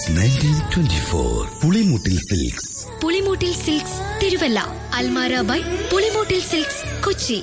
since nineteen twenty four Pulimoottil silks Pulimoottil silks Thiruvalla Almara by Pulimoottil silks Kochi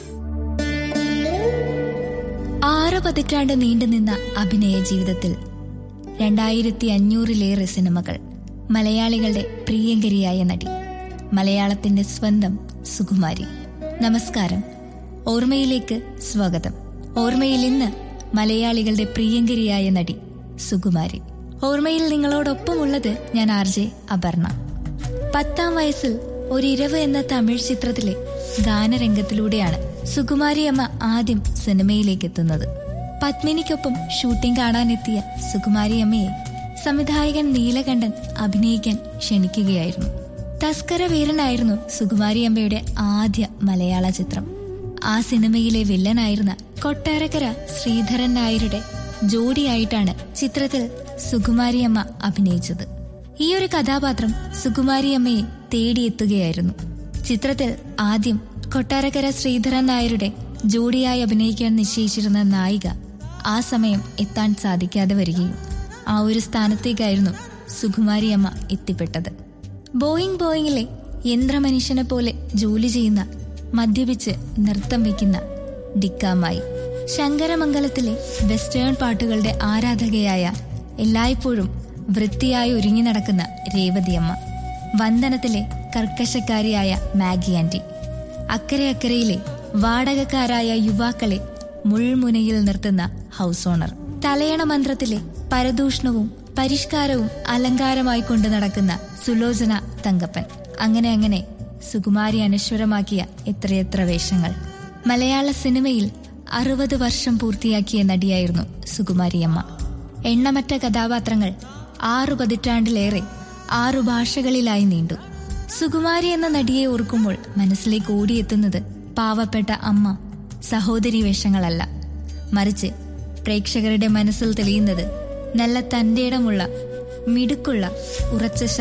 ആറ് പതിറ്റാണ്ട് നീണ്ടുനിന്ന അഭിനയ ജീവിതത്തിൽ രണ്ടായിരത്തി അഞ്ഞൂറിലേറെ സിനിമകൾ മലയാളികളുടെ പ്രിയങ്കരിയായ നടി മലയാളത്തിന്റെ സ്വന്തം സുകുമാരി നമസ്കാരം ഓർമ്മയിലേക്ക് സ്വാഗതം ഓർമ്മയിൽ ഇന്ന് മലയാളികളുടെ പ്രിയങ്കരിയായ നടി സുകുമാരി ഓർമ്മയിൽ നിങ്ങളോടൊപ്പമുള്ളത് ഞാൻ ആർ ജെ അപർണ പത്താം വയസ്സിൽ ഒരിരവ് എന്ന തമിഴ് ചിത്രത്തിലെ ഗാനരംഗത്തിലൂടെയാണ് സുകുമാരി അമ്മ ആദ്യം സിനിമയിലേക്ക് എത്തുന്നത് പത്മിനിക്കൊപ്പം ഷൂട്ടിംഗ് കാണാനെത്തിയ സുകുമാരി അമ്മയെ സംവിധായകൻ നീലകണ്ഠൻ അഭിനയിക്കാൻ ക്ഷണിക്കുകയായിരുന്നു തസ്കര വീരനായിരുന്നു സുകുമാരി അമ്മയുടെ ആദ്യ മലയാള ചിത്രം ആ സിനിമയിലെ വില്ലനായിരുന്ന കൊട്ടാരക്കര ശ്രീധരൻ നായരുടെ ജോഡിയായിട്ടാണ് ചിത്രത്തിൽ സുകുമാരി അമ്മ അഭിനയിച്ചത് ഈ ഒരു കഥാപാത്രം സുകുമാരി അമ്മയെ തേടിയെത്തുകയായിരുന്നു ചിത്രത്തിൽ ആദ്യം കൊട്ടാരക്കര ശ്രീധരൻ നായരുടെ ജോഡിയായി അഭിനയിക്കാൻ നിശ്ചയിച്ചിരുന്ന നായിക ആ സമയം എത്താൻ സാധിക്കാതെ വരികയും ആ ഒരു സ്ഥാനത്തേക്കായിരുന്നു സുകുമാരി അമ്മ എത്തിപ്പെട്ടത് ബോയിങ് ബോയിങ്ങിലെ യന്ത്രമനുഷ്യനെ പോലെ ജോലി ചെയ്യുന്ന മദ്യപിച്ച് നൃത്തം വയ്ക്കുന്ന ഡിക്കാമായി ശങ്കരമംഗലത്തിലെ വെസ്റ്റേൺ പാട്ടുകളുടെ ആരാധകയായ എല്ലായ്പ്പോഴും വൃത്തിയായി ഒരുങ്ങി നടക്കുന്ന രേവതിയമ്മ വന്ദനത്തിലെ കർക്കശക്കാരിയായ മാഗി ആന്റി അക്കരെ അക്കരയിലെ വാടകക്കാരായ യുവാക്കളെ മുൾമുനയിൽ നിർത്തുന്ന ഹൗസ് ഓണർ തലയണ മന്ത്രത്തിലെ പരദൂഷണവും പരിഷ്കാരവും അലങ്കാരമായി കൊണ്ടു നടക്കുന്ന സുലോചന തങ്കപ്പൻ അങ്ങനെ അങ്ങനെ സുകുമാരി അനശ്വരമാക്കിയ എത്രയെത്ര വേഷങ്ങൾ മലയാള സിനിമയിൽ അറുപത് വർഷം പൂർത്തിയാക്കിയ നടിയായിരുന്നു സുകുമാരിയമ്മ എണ്ണമറ്റ കഥാപാത്രങ്ങൾ ആറു പതിറ്റാണ്ടിലേറെ ആറു ഭാഷകളിലായി നീണ്ടു സുകുമാരി എന്ന നടിയെ ഓർക്കുമ്പോൾ മനസ്സിലേക്ക് ഓടിയെത്തുന്നത് പാവപ്പെട്ട അമ്മ സഹോദരി വേഷങ്ങളല്ല മറിച്ച് പ്രേക്ഷകരുടെ മനസ്സിൽ തെളിയുന്നത് നല്ല തന്റേടമുള്ള മിടുക്കുള്ള ഉറച്ച